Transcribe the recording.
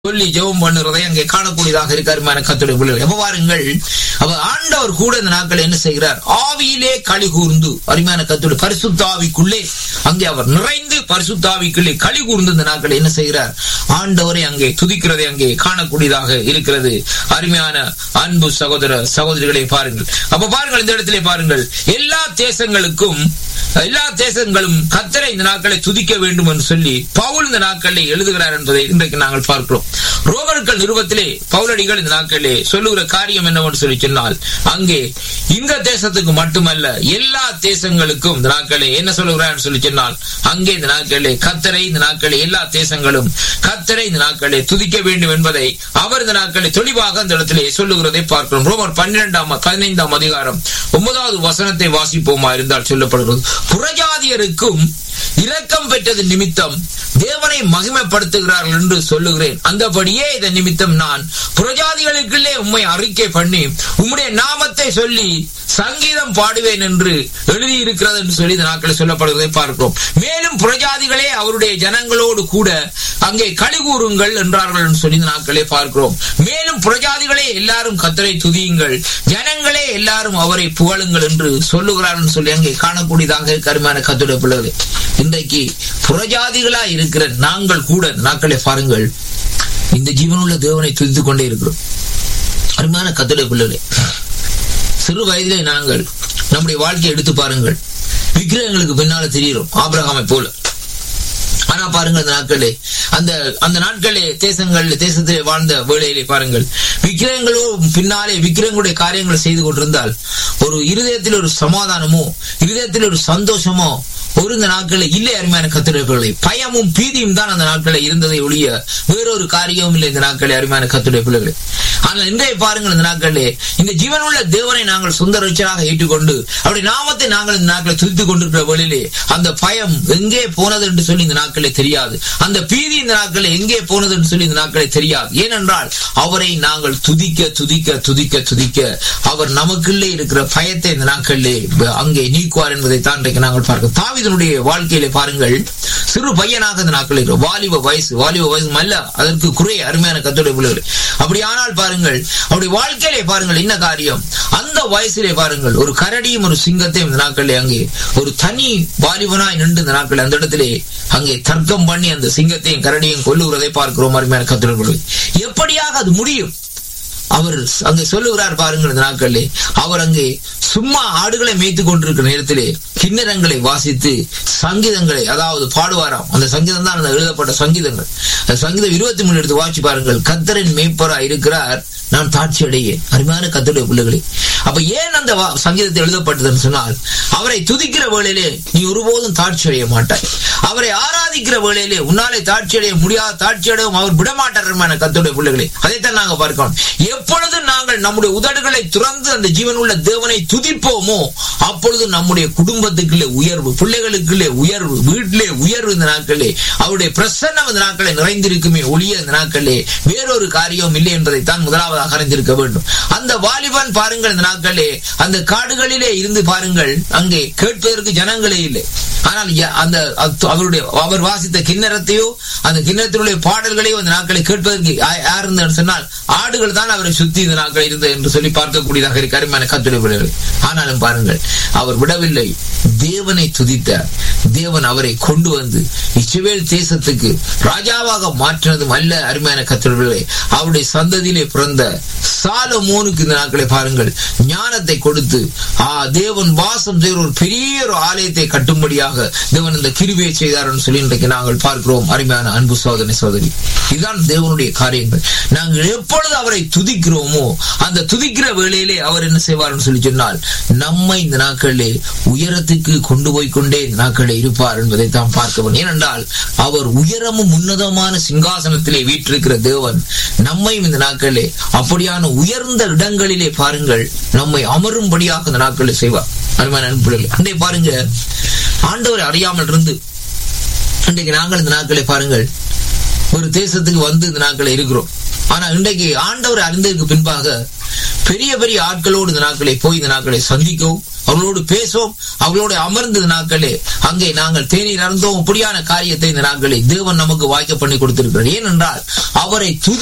சொல்லி ஜெபம் பண்ணுறதை அங்கே காணக்கூடியதாக இருக்காருமான கத்துடைய பிள்ளைகள் எப்ப பாருங்கள் அவர் ஆண்டவர் கூட இந்த நாட்கள் என்ன செய்கிறார் ஆவியிலே களி கூர்ந்து அருமையான கத்துடைய பரிசுத்த ஆவிக்குள்ளே அங்கே அவர் நிறைந்து பரிசுத்த ஆவிக்குள்ளே களி கூர்ந்து இந்த நாட்கள் என்ன செய்கிறார் ஆண்டவரை அங்கே துதிக்கிறதை அங்கே காணக்கூடியதாக இருக்கிறது அருமையான அன்பு சகோதர சகோதரிகளை பாருங்கள் அப்ப பாருங்கள் இந்த இடத்திலே பாருங்கள் எல்லா தேசங்களுக்கும் எல்லா தேசங்களும் கத்தரை இந்த நாட்களை துதிக்க வேண்டும் என்று சொல்லி பவுல் இந்த நாட்களை எழுதுகிறார் என்பதை இன்றைக்கு நாங்கள் பார்க்கிறோம் ரோமர்கள் நிறுவத்திலே பவுலடிகள் இந்த நாட்களிலே சொல்லுகிற காரியம் என்னவென்று சொல்லி சொன்னால் அங்கே இந்த தேசத்துக்கு மட்டுமல்ல எல்லா தேசங்களுக்கும் இந்த நாட்களே என்ன சொல்லுகிறார் சொல்லி சொன்னால் அங்கே இந்த நாட்களிலே கத்தரை இந்த நாட்களில் எல்லா தேசங்களும் கத்தரை இந்த நாட்களிலே துதிக்க வேண்டும் என்பதை அவர் இந்த நாட்களை தெளிவாக அந்த இடத்திலே சொல்லுகிறதை பார்க்கிறோம் ரோமர் பன்னிரெண்டாம் பதினைந்தாம் அதிகாரம் ஒன்பதாவது வசனத்தை வாசிப்போமா இருந்தால் சொல்லப்படுகிறது புறஜாதியருக்கும் இரக்கம் பெற்றது நிமித்தம் தேவனை மகிமைப்படுத்துகிறார்கள் என்று சொல்லுகிறேன் அந்தபடியே இதன் நிமித்தம் நான் புரஜாதிகளுக்குள்ளே உம்மை அறிக்கை பண்ணி உம்முடைய நாமத்தை சொல்லி சங்கீதம் பாடுவேன் என்று எழுதியிருக்கிறது என்று சொல்லி இந்த நாட்களில் சொல்லப்படுவதை பார்க்கிறோம் மேலும் புரஜாதிகளே அவருடைய ஜனங்களோடு கூட அங்கே கழிகூறுங்கள் என்றார்கள் என்று சொல்லி இந்த நாட்களே பார்க்கிறோம் மேலும் புரஜாதிகளே எல்லாரும் கத்தரை துதியுங்கள் ஜனங்களே எல்லாரும் அவரை புகழுங்கள் என்று சொல்லுகிறார்கள் சொல்லி அங்கே காணக்கூடியதாக கருமையான கத்துடைய பிள்ளைகளே இன்றைக்கு புறஜாதிகளா இருக்கிற நாங்கள் கூட நாட்களை பாருங்கள் இந்த ஜீவனுள்ள தேவனை துதித்துக் கொண்டே இருக்கிறோம் அருமையான கத்துடைய பிள்ளைகளே சிறு வயதிலே நாங்கள் நம்முடைய வாழ்க்கையை எடுத்து பாருங்கள் விக்கிரகங்களுக்கு பின்னால தெரிகிறோம் ஆபிரகாமை போல ஆனா பாருங்கள் அந்த நாட்களே அந்த அந்த நாட்களே தேசங்கள் தேசத்திலே வாழ்ந்த வேளையிலே பாருங்கள் விக்கிரகங்களோ பின்னாலே விக்கிரகங்களுடைய காரியங்களை செய்து கொண்டிருந்தால் ஒரு இருதயத்தில் ஒரு சமாதானமோ இருதயத்தில் ஒரு சந்தோஷமோ ஒரு இந்த நாட்களில் இல்லை அருமையான கத்துடைகளை பயமும் பீதியும் தான் அந்த நாட்களில் இருந்ததை ஒழிய வேறொரு காரியமும் இல்லை இந்த நாட்களில் அருமையான கத்துடைய பிள்ளைகள் ஆனால் இன்றைய பாருங்கள் இந்த நாட்களிலே இந்த ஜீவனுள்ள தேவனை நாங்கள் சுந்தர ரச்சனாக ஏற்றுக்கொண்டு அவருடைய நாமத்தை நாங்கள் இந்த நாட்களை துதித்துக் கொண்டிருக்கிற வழியிலே அந்த பயம் எங்கே போனது என்று சொல்லி இந்த நாட்களே தெரியாது அந்த பீதி இந்த நாட்களில் எங்கே போனது என்று சொல்லி இந்த நாட்களே தெரியாது ஏனென்றால் அவரை நாங்கள் துதிக்க துதிக்க துதிக்க துதிக்க அவர் நமக்குள்ளே இருக்கிற பயத்தை இந்த நாட்களிலே அங்கே நீக்குவார் என்பதை தான் இன்றைக்கு நாங்கள் பார்க்கிறோம் தாவிதனுடைய வாழ்க்கையிலே பாருங்கள் சிறு பையனாக இந்த நாட்களில் வாலிப வயசு வாலிப வயசு அல்ல அதற்கு குறை அருமையான கத்துடைய பிள்ளைகள் அப்படியானால் பாருங்கள் அவருடைய வாழ்க்கையிலே பாருங்கள் என்ன காரியம் அந்த வயசிலே பாருங்கள் ஒரு கரடியும் ஒரு சிங்கத்தையும் இந்த நாட்களிலே அங்கே ஒரு தனி வாலிபனாய் நின்று இந்த நாட்கள் அந்த இடத்திலே அங்கே தர்க்கம் பண்ணி அந்த சிங்கத்தையும் கரடியும் கொல்லுகிறதை பார்க்கிறோம் அருமையான கத்துடைய எப்படியாக அது முடியும் அவர் அங்கே சொல்லுகிறார் பாருங்கள் இந்த நாட்களிலே அவர் அங்கே சும்மா ஆடுகளை மேய்த்து கொண்டிருக்கிற நேரத்திலே கிண்ணறங்களை வாசித்து சங்கீதங்களை அதாவது பாடுவாராம் அந்த சங்கீதம் தான் அந்த எழுதப்பட்ட சங்கீதங்கள் அந்த சங்கீதம் இருபத்தி மூணு எடுத்து வாசி பாருங்கள் கத்தரின் மேய்ப்பரா இருக்கிறார் நான் தாட்சி அடையேன் அருமையான கத்தருடைய பிள்ளைகளே அப்ப ஏன் அந்த சங்கீதத்தை எழுதப்பட்டதுன்னு சொன்னால் அவரை துதிக்கிற வேளையிலே நீ ஒருபோதும் தாட்சி அடைய மாட்டாய் அவரை ஆராதிக்கிற வேளையிலே உன்னாலே தாட்சி அடைய முடியாத தாட்சி அடையும் அவர் விடமாட்டார் கத்துடைய பிள்ளைகளே அதைத்தான் நாங்க பார்க்கணும் எப்பொழுது நாங்கள் நம்முடைய உதடுகளை துறந்து அந்த ஜீவனுள்ள தேவனை துதிப்போமோ அப்பொழுது நம்முடைய குடும்பத்துக்குள்ளே உயர்வு பிள்ளைகளுக்குள்ளே உயர்வு வீட்டிலே உயர்வு இந்த நாட்களே அவருடைய பிரசன்னம் இந்த நாட்களை நிறைந்திருக்குமே ஒளிய இந்த நாட்களே வேறொரு காரியம் இல்லை என்பதைத்தான் முதலாவதாக அறிந்திருக்க வேண்டும் அந்த வாலிபன் பாருங்கள் இந்த நாட்களே அந்த காடுகளிலே இருந்து பாருங்கள் அங்கே கேட்பதற்கு ஜனங்களே இல்லை ஆனால் அந்த அவருடைய அவர் வாசித்த கிண்ணறத்தையோ அந்த கிண்ணறத்தினுடைய பாடல்களையோ அந்த நாட்களை கேட்பதற்கு யார் இருந்தார் சொன்னால் ஆடுகள் தான் அவரை சுத்தி இந்த நாட்கள் இருந்தது என்று சொல்லி பார்க்கக்கூடியதாக இருக்கு அருமையான கத்துடைய ஆனாலும் பாருங்கள் அவர் விடவில்லை தேவனை துதித்தார் தேவன் அவரை கொண்டு வந்து இச்சுவேல் தேசத்துக்கு ராஜாவாக மாற்றினதும் அல்ல அருமையான கத்துடைய அவருடைய சந்ததியிலே பிறந்த சாலமோனுக்கு இந்த நாட்களை பாருங்கள் ஞானத்தை கொடுத்து ஆ தேவன் வாசம் செய்கிற ஒரு பெரிய ஒரு ஆலயத்தை கட்டும்படியாக தேவன் இந்த கிருவியை செய்தார் சொல்லி இன்றைக்கு நாங்கள் பார்க்கிறோம் அருமையான அன்பு சோதனை சோதரி இதுதான் தேவனுடைய காரியங்கள் நாங்கள் எப்பொழுது அவரை துதிக்கிறோமோ அந்த துதிக்கிற வேளையிலே அவர் என்ன செய்வார் சொல்லி சொன்னால் நம்மை இந்த நாட்களிலே உயரத்துக்கு கொண்டு போய் கொண்டே இந்த நாட்களில் இருப்பார் என்பதை தான் பார்க்க வேண்டும் ஏனென்றால் அவர் உயரமும் உன்னதமான சிங்காசனத்திலே வீற்றிருக்கிற தேவன் நம்மையும் இந்த நாட்களிலே அப்படியான உயர்ந்த இடங்களிலே பாருங்கள் நம்மை அமரும்படியாக இந்த நாட்களில் செய்வார் அருமையான அன்புகள் அன்றை பாருங்க ஆண்டவரை அறியாமல் இருந்து இன்றைக்கு நாங்கள் இந்த நாட்களை பாருங்கள் ஒரு தேசத்துக்கு வந்து இந்த நாட்களை இருக்கிறோம் ஆனா இன்றைக்கு ஆண்டவர் அறிந்ததுக்கு பின்பாக பெரிய பெரிய ஆட்களோடு இந்த நாட்களை போய் இந்த நாட்களை சந்திக்கவும் அவர்களோடு பேசோம் அவர்களோடு அமர்ந்த நாட்களே அங்கே நாங்கள் தேநீர் அருந்தோம் இப்படியான காரியத்தை இந்த நாட்களே தேவன் நமக்கு வாய்க்க பண்ணி கொடுத்திருக்கிறார் ஏனென்றால் அவரை துதி